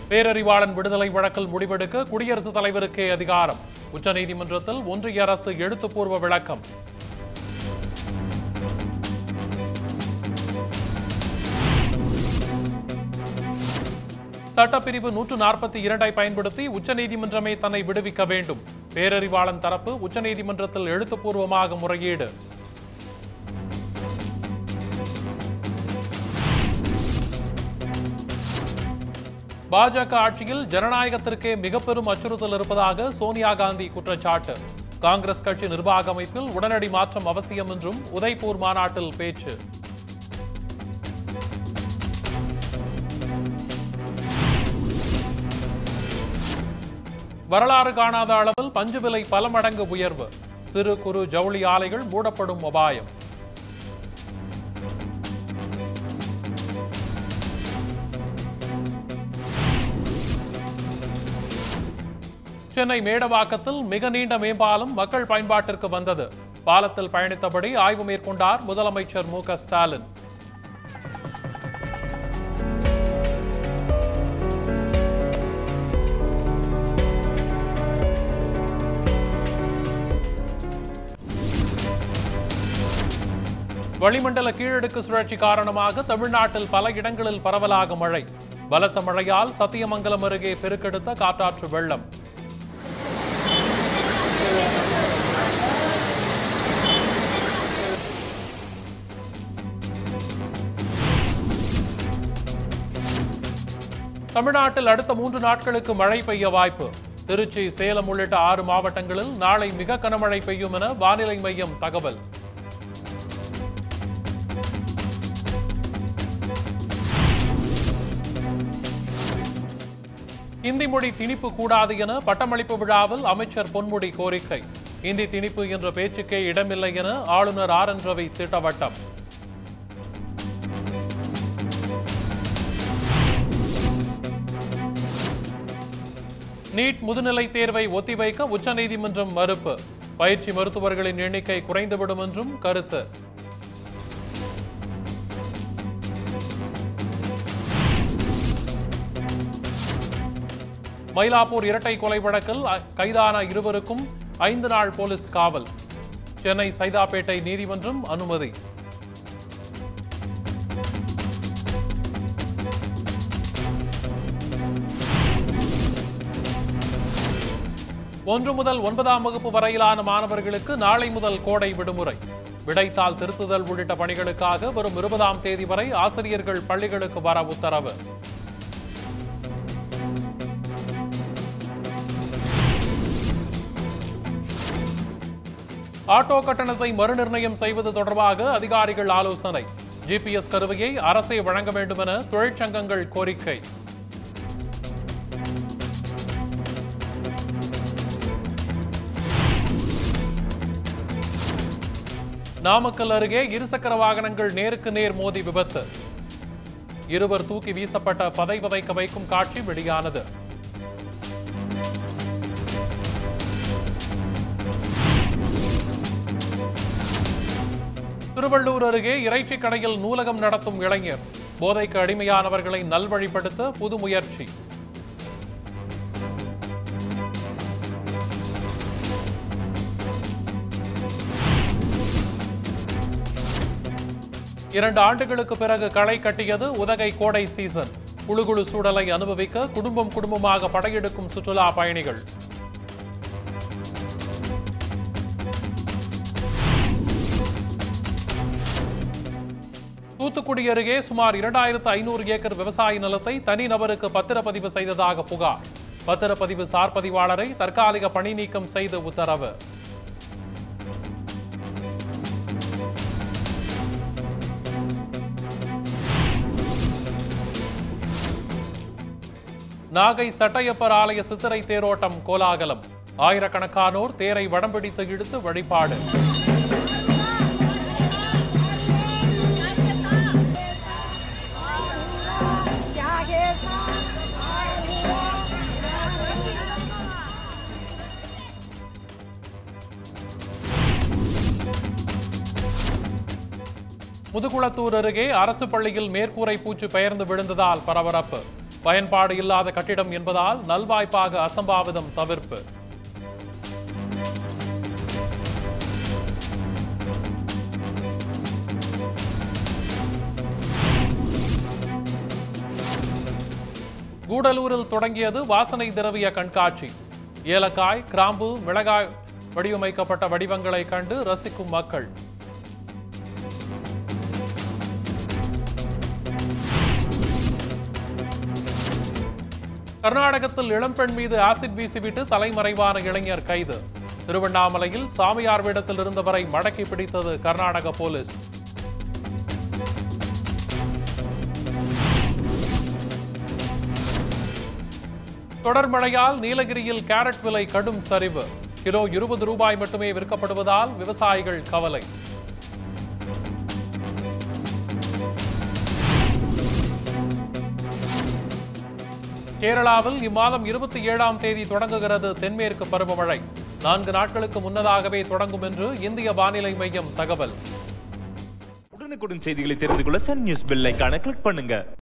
பேரறிவாளன் விடுதலை வழக்கில் முடிவெடுக்க குடியரசுத் தலைவருக்கே அதிகாரம் உச்சநீதிமன்றத்தில் ஒன்றிய அரசு எழுத்துப்பூர்வ விளக்கம் சட்டப்பிரிவு நூற்று நாற்பத்தி இரண்டை பயன்படுத்தி உச்சநீதிமன்றமே தன்னை விடுவிக்க வேண்டும் பேரறிவாளன் தரப்பு உச்சநீதிமன்றத்தில் எழுத்துப்பூர்வமாக முறையீடு பாஜக ஆட்சியில் ஜனநாயகத்திற்கே மிக பெரும் அச்சுறுத்தல் இருப்பதாக சோனியா காந்தி குற்றச்சாட்டு காங்கிரஸ் கட்சி நிர்வாக அமைப்பில் உடனடி மாற்றம் அவசியம் என்றும் உதய்பூர் மாநாட்டில் பேச்சு வரலாறு காணாத அளவில் பஞ்சு விலை பல மடங்கு உயர்வு சிறு குறு ஜவுளி ஆலைகள் மூடப்படும் அபாயம் சென்னை மேடவாக்கத்தில் மிக நீண்ட மேம்பாலம் மக்கள் பயன்பாட்டிற்கு வந்தது பாலத்தில் பயணித்தபடி ஆய்வு மேற்கொண்டார் முதலமைச்சர் மு க ஸ்டாலின் வளிமண்டல கீழடுக்கு சுழற்சி காரணமாக தமிழ்நாட்டில் பல இடங்களில் பரவலாக மழை பலத்த மழையால் சத்தியமங்கலம் அருகே பெருக்கெடுத்த காற்றாற்று வெள்ளம் தமிழ்நாட்டில் அடுத்த மூன்று நாட்களுக்கு மழை பெய்ய வாய்ப்பு திருச்சி சேலம் உள்ளிட்ட ஆறு மாவட்டங்களில் நாளை மிக கனமழை பெய்யும் என வானிலை மையம் தகவல் இந்தி மொழி திணிப்பு கூடாது என பட்டமளிப்பு விழாவில் அமைச்சர் பொன்முடி கோரிக்கை இந்தி திணிப்பு என்ற பேச்சுக்கே இடமில்லை என ஆளுநர் ஆர் என் ரவி திட்டவட்டம் நீட் முதுநிலை தேர்வை ஒத்திவைக்க உச்சநீதிமன்றம் மறுப்பு பயிற்சி மருத்துவர்களின் எண்ணிக்கை குறைந்துவிடும் என்றும் கருத்து மயிலாப்பூர் இரட்டை கொலை வழக்கில் அ- கைதான இருவருக்கும் ஐந்து நாள் போலீஸ் காவல் சென்னை சைதாப்பேட்டை நீதிமன்றம் அனுமதி ஒன்று முதல் ஒன்பதாம் வகுப்பு வரையிலான மாணவர்களுக்கு நாளை முதல் கோடை விடுமுறை விடைத்தாள் திருத்துதல் உள்ளிட்ட பணிகளுக்காக வரும் இருபதாம் தேதி வரை ஆசிரியர்கள் பள்ளிகளுக்கு வர உத்தரவு ஆட்டோ கட்டணத்தை மறுநிர்ணயம் செய்வது தொடர்பாக அதிகாரிகள் ஆலோசனை ஜிபிஎஸ் கருவியை அரசே வழங்க வேண்டும் என தொழிற்சங்கங்கள் கோரிக்கை நாமக்கல் அருகே இருசக்கர வாகனங்கள் நேருக்கு நேர் மோதி விபத்து இருவர் தூக்கி வீசப்பட்ட பதை பதைக்க வைக்கும் காட்சி வெளியானது திருவள்ளூர் அருகே இறைச்சிக் கடையில் நூலகம் நடத்தும் இளைஞர் போதைக்கு அடிமையானவர்களை நல்வழிப்படுத்த புது முயற்சி இரண்டு ஆண்டுகளுக்கு பிறகு களை கட்டியது உதகை கோடை சீசன் குளு குளு சூழலை அனுபவிக்க குடும்பம் குடும்பமாக படையெடுக்கும் சுற்றுலா பயணிகள் தூத்துக்குடி அருகே சுமார் இரண்டாயிரத்து ஐநூறு ஏக்கர் விவசாய நிலத்தை தனிநபருக்கு பத்திரப்பதிவு செய்ததாக புகார் பத்திரப்பதிவு சார் பதிவாளரை தற்காலிக பணி நீக்கம் செய்து உத்தரவு நாகை சட்டையப்பர் ஆலய சித்திரை தேரோட்டம் கோலாகலம் ஆயிரக்கணக்கானோர் தேரை வடம் பிடித்து இழுத்து வழிபாடு முதுகுளத்தூர் அருகே அரசு பள்ளியில் மேற்கூரை பூச்சு பெயர்ந்து விழுந்ததால் பரபரப்பு பயன்பாடு இல்லாத கட்டிடம் என்பதால் நல்வாய்ப்பாக அசம்பாவிதம் தவிர்ப்பு கூடலூரில் தொடங்கியது வாசனை திரவிய கண்காட்சி ஏலக்காய் கிராம்பு மிளகாய் வடிவமைக்கப்பட்ட வடிவங்களை கண்டு ரசிக்கும் மக்கள் கர்நாடகத்தில் இளம்பெண் மீது ஆசிட் வீசிவிட்டு தலைமறைவான இளைஞர் கைது திருவண்ணாமலையில் சாமியார் வேடத்தில் இருந்தவரை மடக்கி பிடித்தது கர்நாடக போலீஸ் தொடர் மழையால் நீலகிரியில் கேரட் விலை கடும் சரிவு கிலோ இருபது ரூபாய் மட்டுமே விற்கப்படுவதால் விவசாயிகள் கவலை கேரளாவில் இம்மாதம் இருபத்தி ஏழாம் தேதி தொடங்குகிறது தென்மேற்கு பருவமழை நான்கு நாட்களுக்கு முன்னதாகவே தொடங்கும் என்று இந்திய வானிலை மையம் தகவல் உடனுக்குடன் செய்திகளை தெரிந்து கொள்ள சன் நியூஸ் பெல் ஐகானை கிளிக் பண்ணுங்க